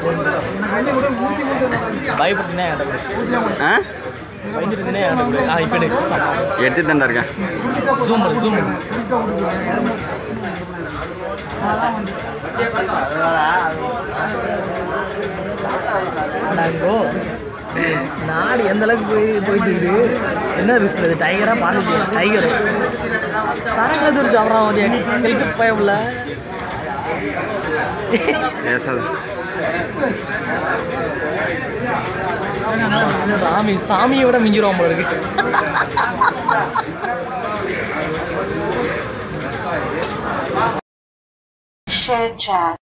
பயப்பட்டுனே என்கிட்ட ஆ பயந்துட்டுனே என்கிட்ட ஆ இப்போ எடுத்து தாண்டா இருக்கேன் ஜூம் பண்ணு ஜூம் பண்ணு நாங்கோ நாடு எந்த அளவுக்கு போய் போயிட்டு இருக்குது என்ன ரிஸ்க் இது டைகரா பார்த்து டைகர் சரக்கு தூரம் சாப்பிட்றான் வந்து எங்களுக்கு பயமில்ல பேசாத சாமி சாமியை விட மிஞ்சிரும் போல இருக்கு Share chat.